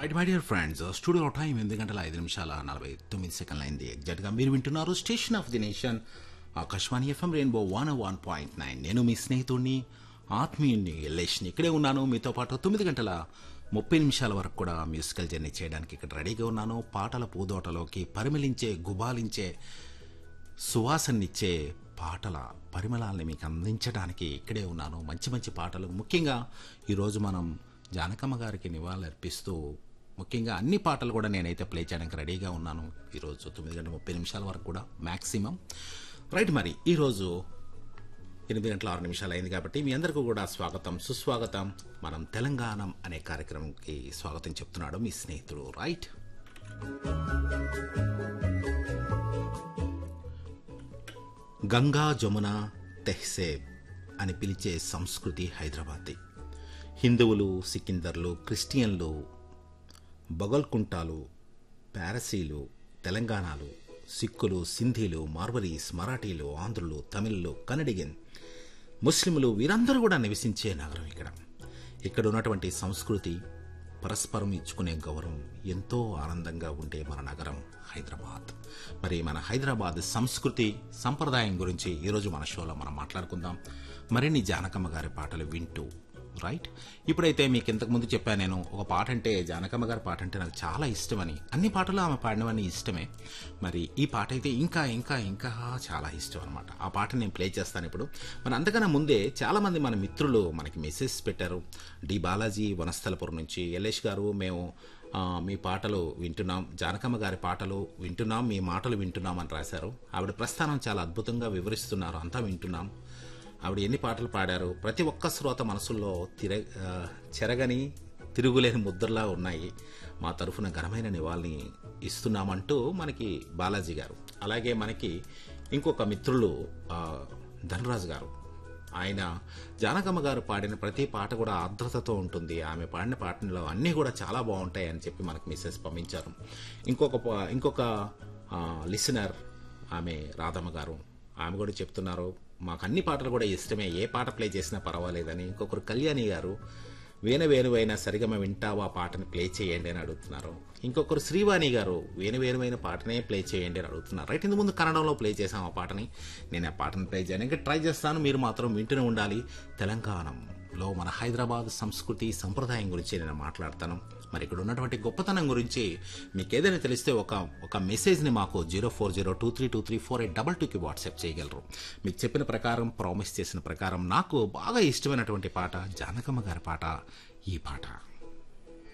right my dear friends studio time ఎనిమిది గంటల ఐదు నిమిషాల నలభై తొమ్మిది సెకండ్ల అయింది ఎగ్జాక్ట్గా మీరు వింటున్నారు station of the nation Akashvani FM rainbow one one point nine నేను మీ స్నేహితుడిని ఆత్మీయుని ఎల్లేష్ని ఇక్కడే ఉన్నాను మీతో పాటు తొమ్మిది గంటల ముప్పై నిమిషాల వరకు కూడా మ్యూజికల్ జర్నీ చేయడానికి ఇక్కడ రెడీగా ఉన్నాను పాటల పూదోటలోకి పరిమళించే గుబాలించే సువాసనిచ్చే పాటల పరిమళాలని మీకు అందించడానికి ఇక్కడే ఉన్నాను మంచి మంచి పాటలు ముఖ్యంగా ఈరోజు మనం జానకమ్మ గారికి నివాళులర్పిస్తూ ముఖ్యంగా అన్ని పాటలు కూడా నేనైతే ప్లే చేయడానికి రెడీగా ఉన్నాను ఈరోజు తొమ్మిది గంటల ముప్పై నిమిషాల వరకు కూడా మ్యాక్సిమం రైట్ మరి ఈరోజు ఎనిమిది గంటల ఆరు నిమిషాలు అయింది కాబట్టి మీ అందరికీ కూడా స్వాగతం సుస్వాగతం మనం తెలంగాణం అనే కార్యక్రమంకి స్వాగతం చెప్తున్నాడు మీ స్నేహితుడు రైట్ గంగా జమున తెహ్సేబ్ అని పిలిచే సంస్కృతి హైదరాబాద్ది హిందువులు సికిందర్లు క్రిస్టియన్లు బగల్కుంటాలు పారసీలు తెలంగాణలు సిక్కులు సింధీలు మార్వరీస్ మరాఠీలు ఆంధ్రులు తమిళులు కన్నడిగన్ ముస్లింలు వీరందరూ కూడా నివసించే నగరం ఇక్కడ ఇక్కడ ఉన్నటువంటి సంస్కృతి పరస్పరం ఇచ్చుకునే గౌరవం ఎంతో ఆనందంగా ఉండే మన నగరం హైదరాబాద్ మరి మన హైదరాబాద్ సంస్కృతి సంప్రదాయం గురించి ఈరోజు మన షోలో మనం మాట్లాడుకుందాం మరిన్ని జానకమ్మ గారి పాటలు వింటూ రైట్ ఇప్పుడైతే మీకు ఇంతకుముందు చెప్పాను నేను ఒక పాట అంటే జానకమ్మ గారి పాట అంటే నాకు చాలా ఇష్టమని అన్ని పాటలు ఆమె పాడినవన్నీ ఇష్టమే మరి ఈ పాట అయితే ఇంకా ఇంకా ఇంకా చాలా ఇష్టం అనమాట ఆ పాట నేను ప్లే చేస్తాను ఇప్పుడు మరి అంతకన్నా ముందే చాలామంది మన మిత్రులు మనకి మెసేజ్ పెట్టారు డి బాలాజీ వనస్థలపురం నుంచి యలేష్ గారు మేము ఆ, మీ పాటలు వింటున్నాం జానకమ్మ గారి పాటలు వింటున్నాం మీ మాటలు వింటున్నాం అని రాశారు ఆవిడ ప్రస్థానం చాలా అద్భుతంగా వివరిస్తున్నారు అంతా వింటున్నాం ఆవిడ ఎన్ని పాటలు పాడారు ప్రతి ఒక్క శ్రోత మనసుల్లో తిర ఆ, చెరగని తిరుగులేని ముద్రలా ఉన్నాయి మా తరఫున ఘనమైన నివాళిని ఇస్తున్నామంటూ మనకి బాలాజీ గారు అలాగే మనకి ఇంకొక మిత్రులు ఆ, ధనరాజు గారు ఆయన జానకమ్మ గారు పాడిన ప్రతి పాట కూడా ఆర్ద్రతతో ఉంటుంది ఆమె పాడిన పాటలో అన్నీ కూడా చాలా బాగుంటాయి అని చెప్పి మనకు మెసేజ్ పంపించారు ఇంకొక ప- ఇంకొక లిసనర్ ఆమె రాధమ్మ గారు ఆమె కూడా చెప్తున్నారు మాకు అన్ని పాటలు కూడా ఇష్టమే ఏ పాట ప్లే చేసినా పర్వాలేదని ఇంకొకరు కళ్యాణి గారు వేణ వేణువైన సరిగమ వింటావా పాటని ప్లే చేయండి అని అడుగుతున్నారు ఇంకొకరు శ్రీవాణి గారు వేణు వేణువైన పాటనే ప్లే చేయండి అని అడుగుతున్నారు రైట్ ఇంత ముందు కన్నడంలో ప్లే చేసాం ఆ పాటని నేను ఆ పాటను ప్లే చేయడానికి ట్రై చేస్తాను మీరు మాత్రం వింటూనే ఉండాలి తెలంగాణలో మన హైదరాబాద్ సంస్కృతి సంప్రదాయం గురించి నేను మాట్లాడతాను మరి ఇక్కడ ఉన్నటువంటి గొప్పతనం గురించి మీకు ఏదైనా తెలిస్తే ఒక ఒక మెసేజ్ని మాకు zero four zero two three two three four eight double టూకి వాట్సాప్ చేయగలరు మీకు చెప్పిన ప్రకారం ప్రామిస్ చేసిన ప్రకారం నాకు బాగా ఇష్టమైనటువంటి పాట జానకమ్మ గారి పాట ఈ పాట